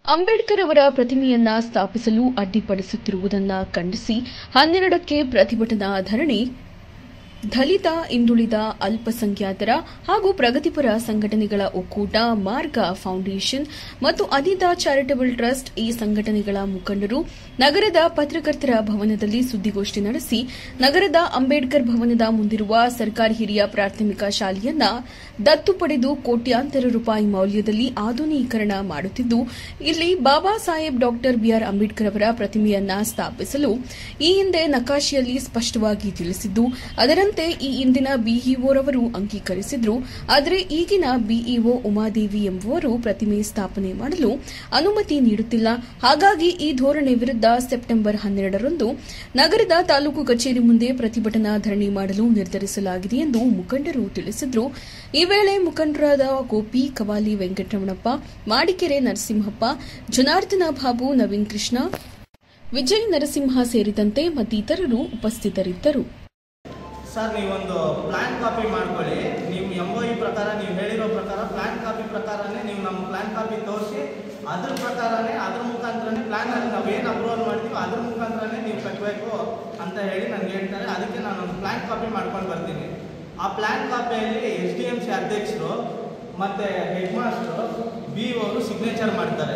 ಅಂಬೇಡ್ಕರ್ ಅವರ ಪ್ರತಿಮೆಯನ್ನ ಸ್ಥಾಪಿಸಲು ಅಡ್ಡಿಪಡಿಸುತ್ತಿರುವುದನ್ನ ಖಂಡಿಸಿ ಹನ್ನೆರಡಕ್ಕೆ ಪ್ರತಿಭಟನಾ ಧರಣಿ ದಲಿತ ಹಿಂದುಳಿದ ಅಲ್ಪಸಂಖ್ಯಾತರ ಹಾಗೂ ಪ್ರಗತಿಪರ ಸಂಘಟನೆಗಳ ಒಕ್ಕೂಟ ಮಾರ್ಗ ಫೌಂಡೇಶನ್ ಮತ್ತು ಅನಿತಾ ಚಾರಿಟಬಲ್ ಟ್ರಸ್ಟ್ ಈ ಸಂಘಟನೆಗಳ ಮುಖಂಡರು ನಗರದ ಪತ್ರಕರ್ತರ ಭವನದಲ್ಲಿ ಸುದ್ದಿಗೋಷ್ಠಿ ನಡೆಸಿ ನಗರದ ಅಂಬೇಡ್ಕರ್ ಭವನದ ಮುಂದಿರುವ ಸರ್ಕಾರಿ ಹಿರಿಯ ಪ್ರಾಥಮಿಕ ಶಾಲೆಯನ್ನ ದತ್ತು ಪಡೆದು ಕೋಟ್ಯಾಂತರ ರೂಪಾಯಿ ಮೌಲ್ಯದಲ್ಲಿ ಆಧುನೀಕರಣ ಮಾಡುತ್ತಿದ್ದು ಇಲ್ಲಿ ಬಾಬಾ ಸಾಹೇಬ್ ಡಾಕ್ಟರ್ ಬಿಆರ್ ಅಂಬೇಡ್ಕರ್ ಅವರ ಪ್ರತಿಮೆಯನ್ನ ಸ್ಥಾಪಿಸಲು ಈ ಹಿಂದೆ ನಕಾಶೆಯಲ್ಲಿ ಸ್ಪಷ್ಟವಾಗಿ ತಿಳಿಸಿದ್ದು ಅದರಂತೆ ಈ ಹಿಂದಿನ ಬಿಇಒರವರು ಅಂಗೀಕರಿಸಿದ್ರು ಆದರೆ ಈಗಿನ ಬಿಇಒ ಉಮಾದೇವಿ ಎಂಬುವರು ಪ್ರತಿಮೆ ಸ್ಥಾಪನೆ ಮಾಡಲು ಅನುಮತಿ ನೀಡುತ್ತಿಲ್ಲ ಹಾಗಾಗಿ ಈ ಧೋರಣೆ ವಿರುದ್ಧ ಸೆಪ್ಟೆಂಬರ್ ಹನ್ನೆರಡರಂದು ನಗರದ ತಾಲೂಕು ಕಚೇರಿ ಮುಂದೆ ಪ್ರತಿಭಟನಾ ಧರಣಿ ಮಾಡಲು ನಿರ್ಧರಿಸಲಾಗಿದೆ ಎಂದು ಮುಖಂಡರು ತಿಳಿಸಿದ್ರು ಈ ವೇಳೆ ಮುಖಂಡರಾದ ಗೋಪಿ ಕವಾಲಿ ವೆಂಕಟರಮಣಪ್ಪ ಮಾಡಿಕೆರೆ ನರಸಿಂಹಪ್ಪ ಜನಾರ್ದನ ಬಾಬು ನವೀನ್ ಕೃಷ್ಣ ವಿಜಯ್ ನರಸಿಂಹ ಸೇರಿದಂತೆ ಮತ್ತಿತರರು ಉಪಸ್ಥಿತರಿದ್ದರು ಸರ್ ನೀವೊಂದು ಪ್ಲಾನ್ ಕಾಪಿ ಮಾಡ್ಕೊಳ್ಳಿ ನೀವು ಎಂ ಒ ಇ ಪ್ರಕಾರ ನೀವು ಹೇಳಿರೋ ಪ್ರಕಾರ ಪ್ಲಾನ್ ಕಾಪಿ ಪ್ರಕಾರನೇ ನೀವು ನಮ್ಮ ಪ್ಲಾನ್ ಕಾಪಿ ತೋರಿಸಿ ಅದ್ರ ಪ್ರಕಾರನೇ ಅದ್ರ ಮುಖಾಂತರನೇ ಪ್ಲಾನ್ ಅಲ್ಲಿ ನಾವು ಏನು ಅಪ್ರೂವಲ್ ಮಾಡ್ತೀವಿ ಅದ್ರ ಮುಖಾಂತರನೇ ನೀವು ಕಟ್ಟಬೇಕು ಅಂತ ಹೇಳಿ ನನಗೆ ಹೇಳ್ತಾರೆ ಅದಕ್ಕೆ ನಾನು ಒಂದು ಪ್ಲಾನ್ ಕಾಪಿ ಮಾಡ್ಕೊಂಡು ಬರ್ತೀನಿ ಆ ಪ್ಲಾನ್ ಕಾಪಿಯಲ್ಲಿ ಎಸ್ ಡಿ ಎಮ್ ಸಿ ಅಧ್ಯಕ್ಷರು ಮತ್ತು ಹೆಡ್ ಮಾಸ್ಟ್ರು ಬಿ ಅವರು ಸಿಗ್ನೇಚರ್ ಮಾಡ್ತಾರೆ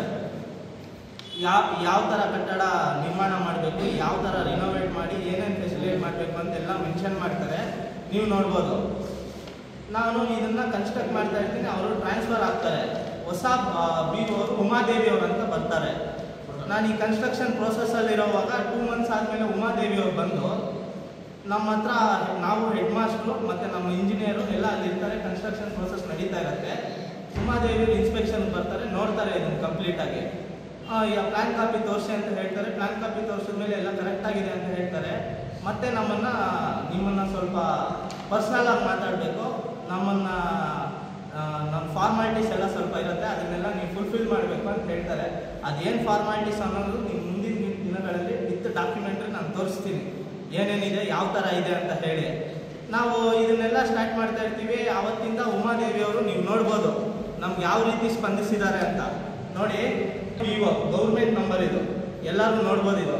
ಯಾವ ಯಾವ ಥರ ಕಟ್ಟಡ ನಿರ್ಮಾಣ ಮಾಡಬೇಕು ಯಾವ ಥರ ರಿನೋವೇಟ್ ಮಾಡಿ ಏನೇನು ಫೆಸಿಲಿಟೇಟ್ ಮಾಡಬೇಕು ಅಂತೆಲ್ಲ ಮೆನ್ಷನ್ ಮಾಡ್ತಾರೆ ನೀವು ನೋಡ್ಬೋದು ನಾನು ಇದನ್ನ ಕನ್ಸ್ಟ್ರಕ್ಟ್ ಮಾಡ್ತಾ ಇರ್ತೀನಿ ಅವರು ಟ್ರಾನ್ಸ್ಫರ್ ಆಗ್ತಾರೆ ಹೊಸ ಬಿ ಅವರು ಉಮಾದೇವಿ ಅವರು ಅಂತ ಬರ್ತಾರೆ ನಾನು ಈ ಕನ್ಸ್ಟ್ರಕ್ಷನ್ ಪ್ರೋಸೆಸ್ಸಲ್ಲಿ ಇರೋವಾಗ ಟೂ ಮಂತ್ಸ್ ಆದಮೇಲೆ ಉಮಾದೇವಿ ಅವ್ರು ಬಂದು ನಮ್ಮ ಹತ್ರ ನಾವು ಹೆಡ್ ಮಾಸ್ಟ್ರು ಮತ್ತು ನಮ್ಮ ಇಂಜಿನಿಯರು ಎಲ್ಲ ಅಲ್ಲಿ ಇರ್ತಾರೆ ಕನ್ಸ್ಟ್ರಕ್ಷನ್ ಪ್ರೋಸೆಸ್ ನಡೀತಾ ಇರುತ್ತೆ ಉಮಾದೇವಿ ಇನ್ಸ್ಪೆಕ್ಷನ್ ಬರ್ತಾರೆ ನೋಡ್ತಾರೆ ಇದನ್ನು ಕಂಪ್ಲೀಟಾಗಿ ಈಗ ಪ್ಲಾನ್ ಕಾಪಿ ತೋರಿಸಿ ಅಂತ ಹೇಳ್ತಾರೆ ಪ್ಲಾನ್ ಕಾಪಿ ತೋರಿಸಿದ ಮೇಲೆ ಎಲ್ಲ ಕರೆಕ್ಟ್ ಆಗಿದೆ ಅಂತ ಹೇಳ್ತಾರೆ ಮತ್ತೆ ನಮ್ಮನ್ನ ನಿಮ್ಮನ್ನ ಸ್ವಲ್ಪ ಪರ್ಸ್ನಲ್ ಆಗಿ ಮಾತಾಡಬೇಕು ನಮ್ಮನ್ನ ಆ, ನಮ್ಮ ಫಾರ್ಮಾಲಿಟೀಸ್ ಎಲ್ಲ ಸ್ವಲ್ಪ ಇರುತ್ತೆ ಅದನ್ನೆಲ್ಲ ನೀವು ಫುಲ್ಫಿಲ್ ಮಾಡಬೇಕು ಅಂತ ಹೇಳ್ತಾರೆ ಅದೇನು ಫಾರ್ಮಾಲಿಟೀಸ್ ಅನ್ನೋದು ನೀವು ಮುಂದಿನ ದಿನ- ದಿನಗಳಲ್ಲಿ ವಿತ್ ಡಾಕ್ಯುಮೆಂಟ್ರಿ ನಾನು ತೋರಿಸ್ತೀನಿ ಏನೇನಿದೆ ಯಾವ ಥರ ಇದೆ ಅಂತ ಹೇಳಿ ನಾವು ಇದನ್ನೆಲ್ಲ ಸ್ಟಾರ್ಟ್ ಮಾಡ್ತಾ ಇರ್ತೀವಿ ಆವತ್ತಿಂದ ಉಮಾದೇವಿ ಅವರು ನೀವು ನೋಡ್ಬೋದು ನಮ್ಗೆ ಯಾವ ರೀತಿ ಸ್ಪಂದಿಸಿದ್ದಾರೆ ಅಂತ ನೋಡಿ ಇವ ಗೌರ್ಮೆಂಟ್ ನಂಬರ್ ಇದು ಎಲ್ಲರೂ ನೋಡ್ಬೋದು ಇದು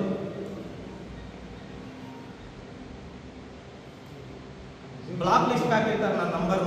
ಬ್ಲಾಕ್ ಲಿಸ್ಟ್ ಹಾಕಿರ್ತಾರೆ ನನ್ನ ನಂಬರ್ನ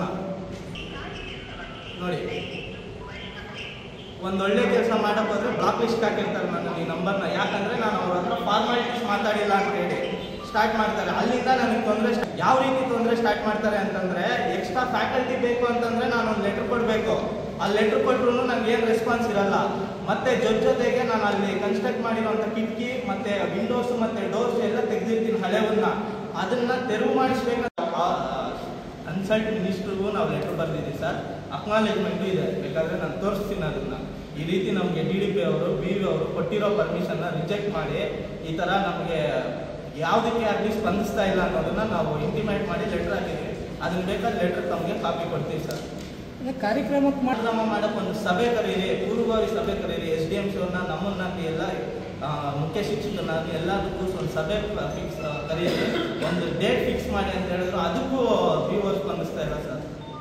ನೋಡಿ ಒಂದೊಳ್ಳೆ ಕೆಲಸ ಮಾಡಕ್ ಹೋದ್ರೆ ಬ್ಲಾಕ್ ಲಿಸ್ಟ್ ಹಾಕಿರ್ತಾರೆ ನನ್ನ ಈ ನಂಬರ್ನ ಯಾಕಂದ್ರೆ ನಾನು ಅವ್ರ ಹತ್ರ ಫಾರ್ಮಾಲಿಟೀಸ್ ಮಾತಾಡಿಲ್ಲ ಅಂತ ಹೇಳಿ ಸ್ಟಾರ್ಟ್ ಮಾಡ್ತಾರೆ ಅಲ್ಲಿಂದ ನನಗೆ ತೊಂದರೆ ಯಾವ ರೀತಿ ತೊಂದರೆ ಸ್ಟಾರ್ಟ್ ಮಾಡ್ತಾರೆ ಅಂತಂದ್ರೆ ಎಕ್ಸ್ಟ್ರಾ ಫ್ಯಾಕಲ್ಟಿ ಬೇಕು ಅಂತಂದ್ರೆ ನಾನು ಒಂದು ಲೆಟರ್ ಕೊಡಬೇಕು ಆ ಲೆಟರ್ ಕೊಟ್ಟರು ನನಗೆ ಏನು ರೆಸ್ಪಾನ್ಸ್ ಇರಲ್ಲ ಮತ್ತೆ ಜೊತೆ ಜೊತೆಗೆ ನಾನು ಅಲ್ಲಿ ಕನ್ಸ್ಟ್ರಕ್ಟ್ ಮಾಡಿರುವಂಥ ಕಿಟಕಿ ಮತ್ತೆ ವಿಂಡೋಸ್ ಮತ್ತೆ ಡೋರ್ಸ್ ಎಲ್ಲ ತೆಗೆದಿರ್ತೀನಿ ಹಳೆವನ್ನ ಅದನ್ನ ತೆರವು ಮಾಡಿಸ್ಬೇಕಂತ ಕನ್ಸಲ್ಟ್ ಮಿನಿಸ್ಟ್ರಿಗೂ ನಾವು ಲೆಟರ್ ಬರ್ದಿದ್ದೀವಿ ಸರ್ ಅಕ್ನಾಲೇಜ್ಮೆಂಟು ಇದೆ ಬೇಕಾದ್ರೆ ನಾನು ತೋರಿಸ್ತೀನಿ ಅದನ್ನ ಈ ರೀತಿ ನಮಗೆ ಡಿ ಡಿ ಪಿ ಅವರು ಬಿ ವಿ ಅವರು ಕೊಟ್ಟಿರೋ ಪರ್ಮಿಷನ್ನ ರಿಜೆಕ್ಟ್ ಮಾಡಿ ಈ ಥರ ನಮಗೆ ಯಾವುದಕ್ಕೆ ಆಗಲಿ ಸ್ಪಂದಿಸ್ತಾ ಇಲ್ಲ ಅನ್ನೋದನ್ನ ನಾವು ಇಂಟಿಮೇಟ್ ಮಾಡಿ ಲೆಟರ್ ಹಾಕಿದ್ದೀವಿ ಅದನ್ನ ಬೇಕಾದ್ರೆ ಲೆಟರ್ ತಮಗೆ ಕಾಪಿ ಕೊಡ್ತೀವಿ ಸರ್ ಕಾರ್ಯಕ್ರಮಕ್ಕೆ ಮಾಡಿ ಕಾರ್ಯಕ್ರಮ ಮಾಡಕ್ಕೆ ಒಂದು ಸಭೆ ಕರೀರಿ ಪೂರ್ವಭಾವಿ ಸಭೆ ಕರೀರಿ ಎಸ್ ಡಿ ಎಂ ಸಿ ಅವ್ರನ್ನ ನಮ್ಮನ್ನಾಗಿ ಎಲ್ಲ ಆ, ಮುಖ್ಯ ಶಿಕ್ಷಕನಾಗಿ ಎಲ್ಲದಕ್ಕೂ ಒಂದು ಸಭೆ ಫಿಕ್ಸ್ ಕರೀರಿ ಒಂದು ಡೇಟ್ ಫಿಕ್ಸ್ ಮಾಡಿ ಅಂತ ಹೇಳಿದ್ರು ಅದಕ್ಕೂ ಬಿ ಓ ಸ್ಪಂದಿಸ್ತಾ ಇಲ್ಲ ಸರ್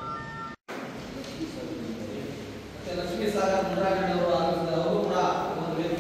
ಲಕ್ಷ್ಮೀ ಸಾಗರ್ ಮುರಾಗಣ್ಣ ಅವರು ಆನಂದ್ ಅವರು ಕೂಡ ಒಂದು ವೇದಿಕೆ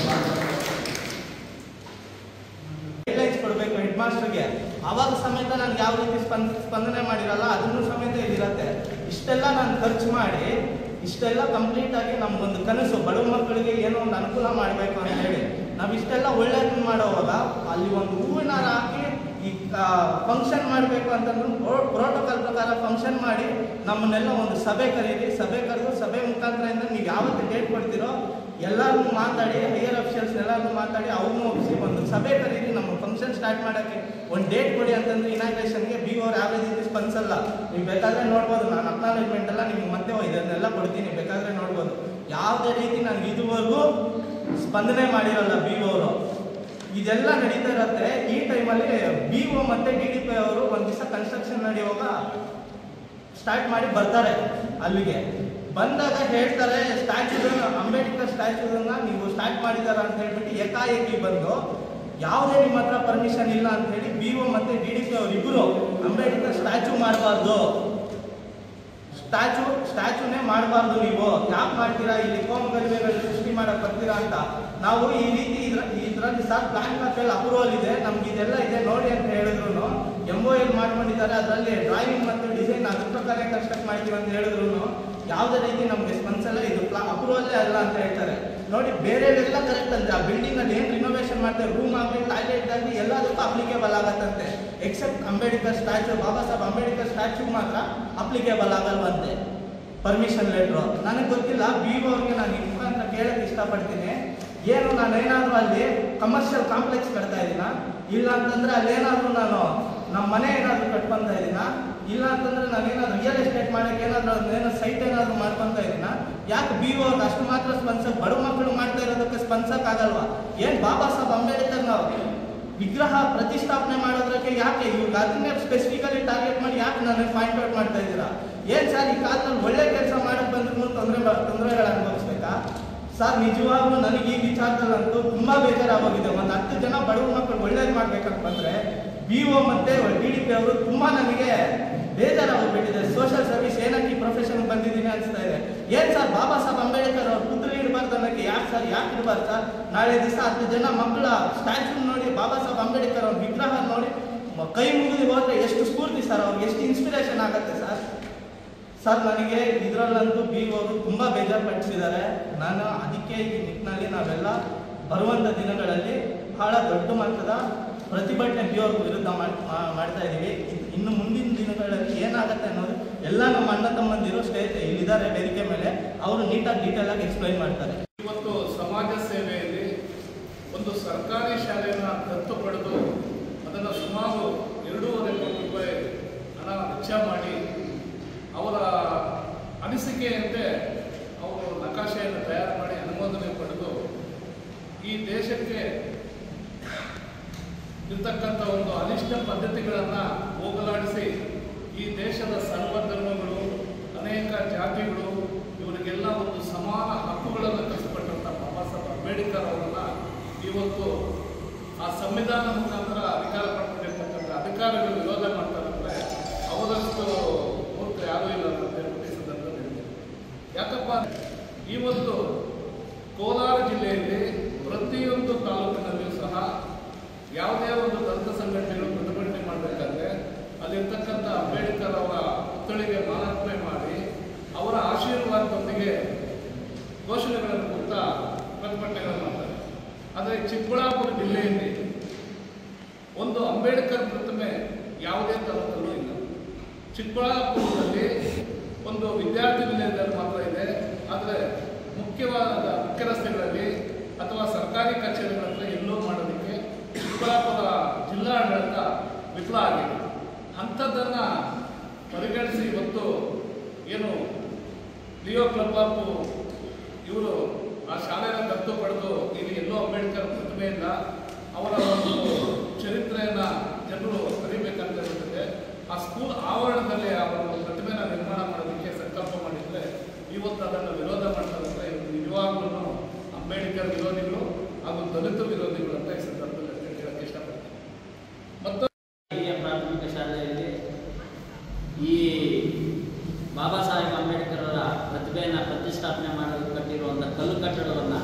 ಗೈಡ್ಲೈನ್ಸ್ ಕೊಡಬೇಕು ಹೆಡ್ ಮಾಸ್ಟರ್ಗೆ ಅವಾಗ ಸಮೇತ ನಾನು ಯಾವ ರೀತಿ ಸ್ಪಂದ ಸ್ಪಂದನೆ ಮಾಡಿರಲ್ಲ ಅದನ್ನು ಸಮೇತ ಇದಿರತ್ತೆ ಇಷ್ಟೆಲ್ಲ ನಾನು ಖರ್ಚು ಮಾಡಿ ಇಷ್ಟೆಲ್ಲ ಕಂಪ್ಲೀಟ್ ಆಗಿ ನಮ್ಗೊಂದು ಕನಸು ಬಡವ ಮಕ್ಕಳಿಗೆ ಏನೋ ಒಂದು ಅನುಕೂಲ ಮಾಡಬೇಕು ಅಂತ ಹೇಳಿ ನಾವು ಇಷ್ಟೆಲ್ಲ ಒಳ್ಳೇದನ್ನ ಮಾಡೋವಾಗ ಅಲ್ಲಿ ಒಂದು ಹೂವಿನ ಹಾರ ಹಾಕಿ ಈ ಫಂಕ್ಷನ್ ಮಾಡಬೇಕು ಅಂತಂದ್ರು ಪ್ರೋಟೋಕಾಲ್ ಪ್ರಕಾರ ಫಂಕ್ಷನ್ ಮಾಡಿ ನಮ್ಮನ್ನೆಲ್ಲ ಒಂದು ಸಭೆ ಕರೀರಿ ಸಭೆ ಕರೆದು ಸಭೆ ಮುಖಾಂತರದಿಂದ ನೀವು ಯಾವತ್ತು ಡೇಟ್ ಕೊಡ್ತೀರೋ ಎಲ್ಲರೂ ಮಾತಾಡಿ ಹೈಯರ್ ಅಫಿಷಿಯಲ್ಸ್ ಎಲ್ಲರೂ ಮಾತಾಡಿ ಅವ್ರನ್ನೂ ಒಪ್ಪಿಸಿ ಒಂದು ಸಭೆ ಕರೀರಿ ನಮ್ಮ ಫಂಕ್ಷನ್ ಸ್ಟಾರ್ಟ್ ಮಾಡೋಕ್ಕೆ ಒಂದು ಡೇಟ್ ಕೊಡಿ ಅಂತಂದ್ರೆ ಇನಾಗ್ರೇಷನ್ಗೆ ಬಿ ಅವ್ರು ಯಾವ ರೀತಿ ಸ್ಪಂದಿಸಲ್ಲ ನೀವು ಬೇಕಾದ್ರೆ ನೋಡ್ಬೋದು ನಾನು ಅಕ್ನಾಲೇಜ್ಮೆಂಟ್ ಎಲ್ಲ ನಿಮ್ಗೆ ಮತ್ತೆ ಇದನ್ನೆಲ್ಲ ಕೊಡ್ತೀನಿ ಬೇಕಾದ್ರೆ ನೋಡ್ಬೋದು ಯಾವುದೇ ರೀತಿ ನನಗೆ ಇದುವರೆಗೂ ಸ್ಪಂದನೆ ಮಾಡಿರಲ್ಲ ಬಿ ಅವರು ಇದೆಲ್ಲ ನಡೀತಾ ಇರತ್ತೆ ಈ ಟೈಮಲ್ಲಿ ಬಿ ಒ ಮತ್ತೆ ಡಿ ಡಿ ಪಿ ಅವರು ಒಂದು ದಿವಸ ಕನ್ಸ್ಟ್ರಕ್ಷನ್ ನಡೆಯುವಾಗ ಸ್ಟಾರ್ಟ್ ಮಾಡಿ ಬರ್ತಾರೆ ಅಲ್ಲಿಗೆ ಬಂದಾಗ ಹೇಳ್ತಾರೆ ಸ್ಟ್ಯಾಚ್ಯೂ ಅಂಬೇಡ್ಕರ್ ಸ್ಟ್ಯಾಚ್ಯೂನ ನೀವು ಸ್ಟಾರ್ಟ್ ಮಾಡಿದಾರ ಅಂತ ಹೇಳ್ಬಿಟ್ಟು ಏಕಾಏಕಿ ಬಂದು ಯಾವುದೇ ನಿಮ್ಮ ಹತ್ರ ಪರ್ಮಿಷನ್ ಇಲ್ಲ ಅಂತ ಹೇಳಿ ಬಿ ಒ ಮತ್ತೆ ಡಿ ಡಿ ಪಿ ಅವರಿಬ್ಬರು ಅಂಬೇಡ್ಕರ್ ಸ್ಟ್ಯಾಚ್ಯೂ ಮಾಡಬಾರ್ದು ಸ್ಟ್ಯಾಚು ಸ್ಟ್ಯಾಚುನೇ ಮಾಡಬಾರ್ದು ನೀವು ಯಾಕೆ ಮಾಡ್ತೀರಾ ಇಲ್ಲಿ ಕೋಮ ಗರಿಮೆಗಳು ಸೃಷ್ಟಿ ಮಾಡಕ್ ಬರ್ತೀರಾ ಅಂತ ನಾವು ಈ ರೀತಿ ಇದ್ರ ಇದರಲ್ಲಿ ಸರ್ ಪ್ಲಾನ್ ಕಾಪಿಯಲ್ಲಿ ಅಪ್ರೂವಲ್ ಇದೆ ನಮ್ಗೆ ಇದೆಲ್ಲ ಇದೆ ನೋಡಿ ಅಂತ ಹೇಳಿದ್ರು ಎಂ ಒ ಎಲ್ ಮಾಡ್ಕೊಂಡಿದ್ದಾರೆ ಅದರಲ್ಲಿ ಡ್ರಾಯಿಂಗ್ ಮತ್ತು ಡಿಸೈನ್ ಅದ್ರ ಪ್ರಕಾರ ಕನ್ಸ್ಟ್ರಕ್ಟ್ ಮಾಡ್ತೀವಿ ಅಂತ ಹೇಳಿದ್ರು ಯಾವುದೇ ರೀತಿ ನಮ್ಗೆ ಸ್ಪಂದಿಸಲ್ಲ ಇದು ಅಪ್ರೂವಲ್ಲೇ ಅಲ್ಲ ಅಂತ ಹೇಳ್ತಾರೆ ನೋಡಿ ಬೇರೆಲ್ಲ ಕರೆಕ್ಟ್ ಅಂತೆ ಆ ಬಿಲ್ಡಿಂಗ್ ಅಲ್ಲಿ ಏನ್ ರಿನೋವೇಷನ್ ಮಾಡ್ತಾರೆ ರೂಮ್ ಆಗಲಿ ಟಾಯ್ಲೆಟ್ ಆಗಲಿ ಎಲ್ಲದಕ್ಕೂ ಅಪ್ಲಿಕೇಬಲ್ ಆಗತ್ತಂತೆ except Ambedkar statue Baba Saheb Ambedkar statue ಮಾತ್ರ ಅಪ್ಲಿಕೇಬಲ್ ಆಗಲ್ವಂತೆ ಪರ್ಮಿಷನ್ ಲೆಟ್ರು ನನಗೆ ಗೊತ್ತಿಲ್ಲ ಬಿ ಅವ್ರಿಗೆ ನಾನು ನಿಮ್ಮ ಅಂತ ಕೇಳಕ್ ಇಷ್ಟಪಡ್ತೀನಿ ಏನು ನಾನು ಏನಾದರೂ ಅಲ್ಲಿ ಕಮರ್ಷಿಯಲ್ ಕಾಂಪ್ಲೆಕ್ಸ್ ಕಟ್ತಾ ಇದ್ದೀನ ಇಲ್ಲ ಅಂತಂದ್ರೆ ಅಲ್ಲೇನಾದ್ರೂ ನಾನು ನಮ್ಮ ಮನೆ ಏನಾದರೂ ಕಟ್ಕೊಂತ ಇದ್ದೀನ ಇಲ್ಲ ಅಂತಂದ್ರೆ ನಾನು ಏನಾದ್ರು ರಿಯಲ್ ಎಸ್ಟೇಟ್ ಮಾಡಕ್ಕೆ ಏನಾದ್ರು ಏನೋ ಸೈಟ್ ಏನಾದ್ರು ಮಾಡ್ಕೊಂತ ಇದ್ದೀನ ಯಾಕೆ ಬಿ ಓ ಅಷ್ಟು ಮಾತ್ರ ಸ್ಪಂದಿಸಕ್ ಬಡ ಮಕ್ಕಳು ಮಾಡ್ತಾ ಇರೋದಕ್ಕೆ ಸ್ಪಂದಿಸಕ್ ಆಗಲ್ವಾ ಏನ್ ಬಾಬಾ ಸಾಹೇಬ್ ಅಂಬೇಡ್ಕರ್ ನಾವು ವಿಗ್ರಹ ಪ್ರತಿಷ್ಠಾಪನೆ ಮಾಡೋದಕ್ಕೆ ಯಾಕೆ ಇವಾಗ ಅದನ್ನೇ ಸ್ಪೆಸಿಫಿಕಲಿ ಟಾರ್ಗೆಟ್ ಮಾಡಿ ಯಾಕೆ ನನಗೆ ಪಾಯಿಂಟ್ ಔಟ್ ಮಾಡ್ತಾ ಇದ್ದೀರಾ ಏನ್ ಸರ್ ಈ ಕಾಲದಲ್ಲಿ ಒಳ್ಳೆ ಕೆಲಸ ಮಾಡಕ್ ಬಂದ್ರು ತೊಂದರೆ ತೊಂದರೆಗಳು ಅನುಭವಿಸ್ಬೇಕಾ ಸರ್ ನಿಜವಾಗ್ಲೂ ನನಗೆ ಈ ವಿಚಾರದಲ್ಲಂತೂ ತುಂಬಾ ಬೇಜಾರಾಗೋಗಿದೆ ಒಂದು ಹತ್ತು ಜನ ಬಡವ ಮಕ್ಕಳು ಒಳ್ಳೇದು ಮಾಡ್ಬೇಕಂತ ಬಂದ್ರೆ ಬಿ ಒ ಮತ್ತೆ ಡಿ ಡಿ ಪಿ ಅವರು ತುಂಬಾ ನನಗೆ ಬೇಜಾರಾಗೋಗ್ಬಿಟ್ಟಿದೆ ಸೋಷಿಯಲ್ ಸರ್ವಿಸ್ ಏನಕ್ಕೆ ಈ ಪ್ರೊಫೆಷನ್ ಬಂದಿದ್ದೀನಿ ಅನ್ಸ್ತಾ ಇದೆ ಏನ್ ಸರ್ ಬಾಬಾ ಸಾಹೇಬ್ ಅಂಬೇಡ್ಕರ್ ಅವ್ರ ಪುತ್ರಿ ಇಡಬಾರ್ದು ಅನ್ನಕ್ಕೆ ಯಾಕೆ ಸರ್ ಯಾಕೆ ಇಡಬಾರ್ದು ಸರ್ ನಾಳೆ ದಿವಸ ಹತ್ತು ಜನ ಮಕ್ಕಳ ಸ್ಟ್ಯಾಚು ನೋಡಿ ಬಾಬಾ ಸಾಹೇಬ್ ಅಂಬೇಡ್ಕರ್ ಅವ್ರ ವಿಗ್ರಹ ನೋಡಿ ಮ- ಕೈ ಮುಗಿದು ಹೋದ್ರೆ ಎಷ್ಟು ಸ್ಫೂರ್ತಿ ಸರ್ ಅವ್ರಿಗೆ ಎಷ್ಟು ಇನ್ಸ್ಪಿರೇಷನ್ ಆಗುತ್ತೆ ಸರ್ ಸರ್ ನನಗೆ ಇದರಲ್ಲಂತೂ ಬಿ ಅವರು ತುಂಬಾ ಬೇಜಾರು ಪಡಿಸಿದ್ದಾರೆ ನಾನು ಅದಕ್ಕೆ ಈ ನಿಟ್ಟಿನಲ್ಲಿ ನಾವೆಲ್ಲ ಬರುವಂತ ದಿನಗಳಲ್ಲಿ ಬಹಳ ದೊಡ್ಡ ಮಟ್ಟದ ಪ್ರತಿಭಟನೆ ಬಿ ಅವ್ರ ವಿರುದ್ಧ ಮಾಡ್- ಮಾ- ಮಾಡ್ತಾ ಇದ್ದೀವಿ ಇದ್- ಇನ್ನು ಮುಂದಿನ ದಿನಗಳಲ್ಲಿ ಏನಾಗುತ್ತೆ ಅನ್ನೋದು ಎಲ್ಲ ನಮ್ಮ ಅಣ್ಣ ತಮ್ಮಂದಿರು ಸ್ಟೇಜ್ ಇಲ್ಲಿದ್ದಾರೆ ವೇದಿಕೆ ಮೇಲೆ ಅವರು ನೀಟಾಗಿ ಡೀಟೇಲ್ ಆಗಿ ಎಕ್ಸ್ಪ್ಲೈನ್ ಮಾಡ್ತಾರೆ ಇವತ್ತು ಸಮಾಜ ಸೇವೆಯಲ್ಲಿ ಒಂದು ಸರ್ಕಾರಿ ಶಾಲೆಯನ್ನು ದತ್ತು ಪಡೆದು ಅದನ್ನು ಸುಮಾರು ಎರಡೂವರೆ ಕೋಟಿ ರೂಪಾಯಿ ಹಣ ವೆಚ್ಚ ಮಾಡಿ ಅವರ ಅನಿಸಿಕೆಯಂತೆ ಅವರು ನಕಾಶೆಯನ್ನು ತಯಾರು ಮಾಡಿ ಅನುಮೋದನೆ ಪಡೆದು ಈ ದೇಶಕ್ಕೆ ಇರ್ತಕ್ಕಂಥ ಒಂದು ಅನಿಷ್ಟ ಪದ್ಧತಿಗಳನ್ನು ಹೋಗಲಾಡಿಸಿ ಈ ದೇಶದ ಸರ್ವಧರ್ಮಗಳು ಅನೇಕ ಜಾತಿಗಳು ಇವರಿಗೆಲ್ಲ ಒಂದು ಸಮಾನ ಹಕ್ಕುಗಳನ್ನು ಕಲ್ಪಿಸಿಕೊಟ್ಟಂಥ ಬಾಬಾ ಸಾಹೇಬ್ ಅಂಬೇಡ್ಕರ್ ಅವರನ್ನ ಇವತ್ತು ಆ ಸಂವಿಧಾನ ಮುಖಾಂತರ ಅಧಿಕಾರ ಪಡ್ಕೊಂಡಿರ್ತಕ್ಕಂಥ ಅಧಿಕಾರಿಗಳು ವಿರೋಧ ಮಾಡ್ತಾರಂದ್ರೆ ಅವರಷ್ಟು ಮೂರ್ಖ ಯಾರೂ ಇಲ್ಲ ಅಂತ ಹೇಳ್ಬಿಟ್ಟು ಈ ಸಂದರ್ಭದಲ್ಲಿ ಹೇಳ್ತೀನಿ. ಯಾಕಪ್ಪ ಇವತ್ತು ಕೋಲಾರ ಜಿಲ್ಲೆಯಲ್ಲಿ ಪ್ರತಿಯೊಂದು ತಾಲೂಕಿನಲ್ಲಿಯೂ ಸಹ ಯಾವುದೇ ಒಂದು ದಲಿತ ಸಂಘಟನೆಗಳು ಪ್ರತಿಭಟನೆ ಮಾಡಬೇಕಾದ್ರೆ ಅಲ್ಲಿರ್ತಕ್ಕಂಥ ಅಂಬೇಡ್ಕರ್ ಅವರ ಪುತ್ಥಳಿಗೆ ಮಾಲಾರ್ಪಣೆ ಮಾಡಿ ಅವರ ಆಶೀರ್ವಾದದೊಂದಿಗೆ ಘೋಷಣೆಗಳನ್ನು ಕೊಡ್ತಾ ಪ್ರತಿಭಟನೆಗಳನ್ನು ಮಾಡ್ತಾರೆ ಆದರೆ ಚಿಕ್ಕಬಳ್ಳಾಪುರ ಜಿಲ್ಲೆಯಲ್ಲಿ ಒಂದು ಅಂಬೇಡ್ಕರ್ ಪ್ರತಿಮೆ ಯಾವುದೇ ತರದಲ್ಲೂ ಇಲ್ಲ ಚಿಕ್ಕಬಳ್ಳಾಪುರದಲ್ಲಿ ಒಂದು ವಿದ್ಯಾರ್ಥಿ ನಿಲಯದಲ್ಲಿ ಮಾತ್ರ ಇದೆ ಆದರೆ ಮುಖ್ಯವಾದ ಮುಖ್ಯ ರಸ್ತೆಗಳಲ್ಲಿ ಅಥವಾ ಸರ್ಕಾರಿ ಕಚೇರಿಗಳ ಹತ್ರ ಎಲ್ಲೋ ಮಾಡೋದಕ್ಕೆ ಚಿಕ್ಕಬಳ್ಳಾಪುರ ಜಿಲ್ಲಾಡಳಿತ ವಿಫಲ ಆಗಿದೆ ಅಂಥದ್ದನ್ನು ಪರಿಗಣಿಸಿ ಇವತ್ತು ಏನು ಲಿಯೋ ಕ್ಲಬ್ ಆಫ್ ಇವರು ಆ ಶಾಲೆಯನ್ನು ದತ್ತು ಪಡೆದು ಇಲ್ಲಿ ಎಲ್ಲೋ ಅಂಬೇಡ್ಕರ್ ಪ್ರತಿಮೆ ಇಲ್ಲ ಅವರ ಒಂದು ಚರಿತ್ರೆಯನ್ನ ಜನರು ಅರಿಬೇಕಂತ ಇರುತ್ತದೆ ಆ ಸ್ಕೂಲ್ ಆವರಣದಲ್ಲಿ ಆ ಒಂದು ಪ್ರತಿಮೆನ ನಿರ್ಮಾಣ ಮಾಡೋದಕ್ಕೆ ಸಂಕಲ್ಪ ಮಾಡಿದ್ರೆ ಇವತ್ತು ಅದನ್ನು ವಿರೋಧ ಮಾಡ್ತಾರೆ ಇವತ್ತು ನಿಜವಾಗ್ಲೂ ಅಂಬೇಡ್ಕರ್ ವಿರೋಧಿಗಳು ಹಾಗೂ ದಲಿತ ವಿರೋಧಿಗಳು ಅಂತ ಈ ಸಂದರ್ಭದಲ್ಲಿ ಹೇಳಕ್ಕೆ ಇಷ್ಟಪಡ್ತೀನಿ ಮತ್ತು ಹಿರಿಯ ಪ್ರಾಥಮಿಕ ಶಾಲೆಯಲ್ಲಿ ಈ ಬಾಬಾ ಸಾಹೇಬ್ ಅಂಬೇಡ್ಕರ್ ಅವರ ಪ್ರತಿಭೆಯನ್ನು ಪ್ರತಿಷ್ಠಾಪನೆ ಮಾಡಲು ಕಟ್ಟಿರುವಂಥ ಕಲ್ಲು ಕಟ್ಟಡವನ್ನು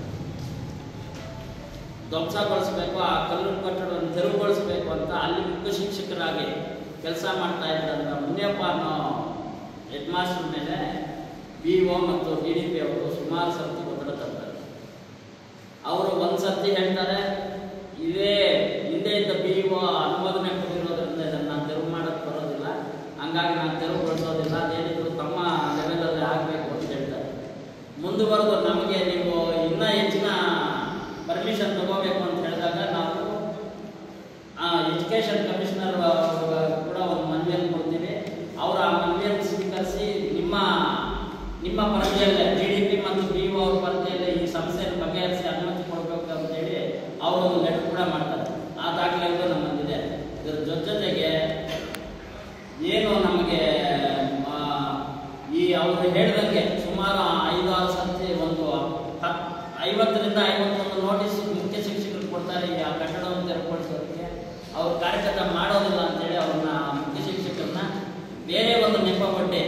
ಧ್ವಂಸಗೊಳಿಸಬೇಕು ಆ ಕಲ್ಲು ಕಟ್ಟಡವನ್ನು ತೆರವುಗೊಳಿಸಬೇಕು ಅಂತ ಅಲ್ಲಿ ಮುಖ್ಯ ಶಿಕ್ಷಕರಾಗಿ ಕೆಲಸ ಮಾಡ್ತಾ ಇದ್ದಂಥ ಮುನಿಯಪ್ಪ ಅನ್ನೋ ಹೆಡ್ ಮಾಸ್ಟರ್ ಮೇಲೆ ಬಿ ಒ ಮತ್ತು ಡಿ ಡಿ ಪಿ ಅವರು ಸುಮಾರು ಸರ್ತಿ ಒತ್ತಡ ತರ್ತಾರೆ ಅವರು ಒಂದು ಸರ್ತಿ ಹೇಳ್ತಾರೆ ಇದೇ ಹಿಂದೆ ಇದ್ದ ಬಿ ಒ ಅನುಮೋದನೆ ಕೊಟ್ಟಿರೋದ್ರಿಂದ ಇದನ್ನು ನಾನು ತೆರವು ಮಾಡೋಕ್ಕೆ ಬರೋದಿಲ್ಲ ಹಂಗಾಗಿ ನಾನು ತೆರವುಗೊಳಿಸೋದಿಲ್ಲ ಅದೇನಿದ್ರು ತಮ್ಮ ಲೆವೆಲಲ್ಲಿ ಆಗಬೇಕು ಅಂತ ಹೇಳ್ತಾರೆ ಮುಂದುವರೆದು ನಮಗೆ ನೀವು ಇನ್ನೂ ಹೆಚ್ಚಿನ ಪರ್ಮಿಷನ್ ತಗೋಬೇಕು ಅಂತ ಹೇಳಿದಾಗ ನಾವು ಎಜುಕೇಷನ್ ಕಮಿಷನರ್ ಕೂಡ ಒಂದು ಮನವಿಯನ್ನು ಕೊಡ್ತೀವಿ ಅವರು ಆ ಮನವಿಯನ್ನು ಸ್ವೀಕರಿಸಿ ನಿಮ್ಮ ನಿಮ್ಮ ಪರಿಧಿಯಲ್ಲೇ ಜಿ ಡಿ ಪಿ ಮತ್ತು ಬಿ ಒ ಅವ್ರ ಪರಿಧಿಯಲ್ಲೇ ಈ ಸಮಸ್ಯೆಯನ್ನು ಬಗೆಹರಿಸಿ ಅನುಮತಿ ಕೊಡಬೇಕು ಅಂತೇಳಿ ಅವರು ಒಂದು ಲೆಟರ್ ಕೂಡ ಮಾಡ್ತಾರೆ ಆ ದಾಖಲೆಗಳು ನಮ್ಮಲ್ಲಿದೆ ಇದರ ಜೊತೆ ಜೊತೆಗೆ ಏನು ನಮಗೆ ಆ, ಈ ಅವರು ಹೇಳಿದಂಗೆ ಸುಮಾರು ಐದಾರು ಸರ್ತಿ ಒಂದು ಹತ್ ಐವತ್ತರಿಂದ ಐವತ್ತೊಂದು ನೋಟಿಸ್ ಮುಖ್ಯ ಶಿಕ್ಷಕರು ಕೊಡ್ತಾರೆ ಈ ಆ ಕಟ್ಟಡವನ್ನು ತೆರವುಗೊಳಿಸೋದಕ್ಕೆ ಅವ್ರು ಕಾರ್ಯಗತ ಮಾಡೋದಿಲ್ಲ ಅಂತೇಳಿ ಅವ್ರನ್ನ ಮುಖ್ಯ ಶಿಕ್ಷಕರನ್ನ ಬೇರೆ ಒಂದು ನೆಪ ಕೊಟ್ಟು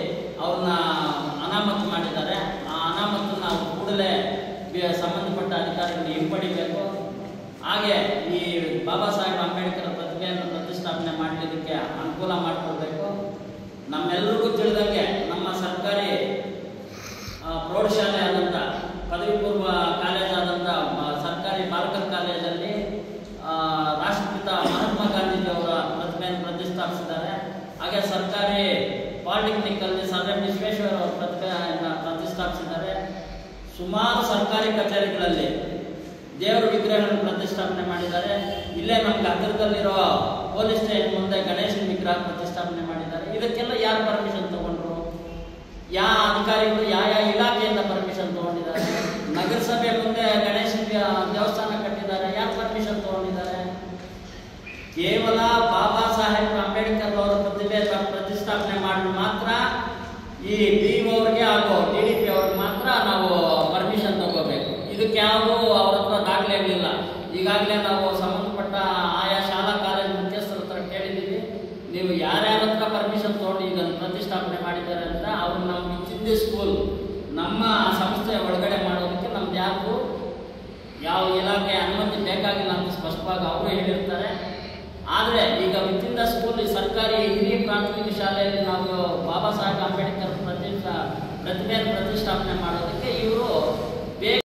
ಅವ್ರನ್ನ ಅನಾಮತ್ ಮಾಡಿದ್ದಾರೆ ಆ ಅನಾಮತ್ತನ್ನ ಕೂಡಲೇ ಬಿ- ಸಂಬಂಧಪಟ್ಟ ಅಧಿಕಾರಿಗಳು ಹಿಂಪಡಿಬೇಕು ಹಾಗೆ ಈ ಬಾಬಾ ಸಾಹೇಬ್ ಅಂಬೇಡ್ಕರ್ ಪ್ರತಿಭೆಯನ್ನು ಪ್ರತಿಷ್ಠಾಪನೆ ಮಾಡಲಿಕ್ಕೆ ಅನುಕೂಲ ಮಾಡಿಕೊಡ್ಬೇಕು ನಮ್ಮೆಲ್ಲರಿಗೂ ತಿಳಿದಂಗೆ ನಮ್ಮ ಸರ್ಕಾರಿ ಆ, ಪ್ರೌಢಶಾಲೆ ಆದಂಥ ಪದವಿ ಪೂರ್ವ ಕಾಲೇಜ್ ಆದಂಥ ಮ- ಸರ್ಕಾರಿ ಬಾಲಕರ ಕಾಲೇಜಲ್ಲಿ ಆ, ರಾಷ್ಟ್ರಪಿತ ಮಹಾತ್ಮ ಗಾಂಧೀಜಿ ಅವರ ಪ್ರತಿಮೆಯನ್ನು ಪ್ರತಿಷ್ಠಾಪಿಸಿದ್ದಾರೆ ಹಾಗೆ ಸರ್ಕಾರಿ ಪಾಲಿಟೆಕ್ನಿಕ್ ಅಲ್ಲಿ ಸರ್ ಎಂ ವಿಶ್ವೇಶ್ವರ ಅವರ ಪ್ರತಿಮೆಯನ್ನು ಪ್ರತಿಷ್ಠಾಪಿಸಿದ್ದಾರೆ ಸುಮಾರು ಸರ್ಕಾರಿ ಕಚೇರಿಗಳಲ್ಲಿ ದೇವರ ವಿಗ್ರಹಗಳನ್ನು ಪ್ರತಿಷ್ಠಾಪನೆ ಮಾಡಿದ್ದಾರೆ ಇಲ್ಲೇ ನಮ್ಗೆ ಹತ್ತಿರದಲ್ಲಿರೋ ಪೊಲೀಸ್ ಸ್ಟೇಷನ್ ಮುಂದೆ ಗಣೇಶನ ವಿಗ್ರಹ ಪ್ರತಿಷ್ಠಾಪನೆ ಮಾಡಿದ್ದಾರೆ ಇದಕ್ಕೆಲ್ಲ ಯಾರು ಪರ್ಮಿಷನ್ ತಗೊಂಡ್ರು ಯಾವ ಅಧಿಕಾರಿಗಳು ಯಾವ ಯಾವ ಇಲಾಖೆಯಿಂದ ಪರ್ಮಿಷನ್ ತಗೊಂಡಿದ್ದಾರೆ ನಗರಸಭೆ ಮುಂದೆ ಗಣೇಶ ದೇವಸ್ಥಾನ ಕಟ್ಟಿದ್ದಾರೆ ಯಾರು ಪರ್ಮಿಷನ್ ತಗೊಂಡಿದ್ದಾರೆ ಕೇವಲ ಬಾಬಾ ಸಾಹೇಬ್ ಅಂಬೇಡ್ಕರ್ ಅವರ ಪ್ರತಿಭೆ ತ- ಪ್ರತಿಷ್ಠಾಪನೆ ಮಾಡಲು ಮಾತ್ರ ಈ ಬಿ ಅವ್ರಿಗೆ ಹಾಗೂ ಡಿ ಡಿ ಪಿ ಅವ್ರಿಗೆ ಮಾತ್ರ ನಾವು ಪರ್ಮಿಷನ್ ತಗೋಬೇಕು ಇದಕ್ಕೆ ಯಾವುದು ಅವ್ರ ಹತ್ರ ದಾಖಲೆಗಳಿಲ್ಲ ಈಗಾಗಲೇ ನಾವು ಸಂಬಂಧಪಟ್ಟ ಆಯಾ ಶಾಲಾ ಕಾಲೇಜು ಮುಖ್ಯಸ್ಥರ ಹತ್ರ ಕೇಳಿದ್ದೀವಿ ನೀವು ಯಾರ್ಯಾರ ಹತ್ರ ಪರ್ಮಿಷನ್ ತಗೊಂಡು ಇದನ್ನು ಪ್ರತಿಷ್ಠಾಪನೆ ಮಾಡಿದ್ದಾರೆ ಅಂತ ಅವ್ರು ನಮ್ಗೆ ಚಿಂದಿ ಸ್ಕೂಲ್ ನಮ್ಮ ಸಂಸ್ಥೆ ಒಳಗಡೆ ಮಾಡೋದಕ್ಕೆ ನಮ್ದು ಯಾವುದು ಯಾವ ಇಲಾಖೆ ಅನುಮತಿ ಬೇಕಾಗಿಲ್ಲ ಅಂತ ಸ್ಪಷ್ಟವಾಗಿ ಅವರು ಹೇಳಿರ್ತಾರೆ ಆದರೆ ಈಗ ವಿತಿನ್ ದ ಸ್ಕೂಲ್ ಸರ್ಕಾರಿ ಹಿರಿಯ ಪ್ರಾಥಮಿಕ ಶಾಲೆಯಲ್ಲಿ ನಾವು ಬಾಬಾ ಸಾಹೇಬ್ ಅಂಬೇಡ್ಕರ್ ಪ್ರತಿಷ್ಠಾ ಪ್ರತಿಭೆಯನ್ನು ಪ್ರತಿಷ್ಠಾಪನೆ ಮಾಡೋದಕ್ಕೆ ಇವರು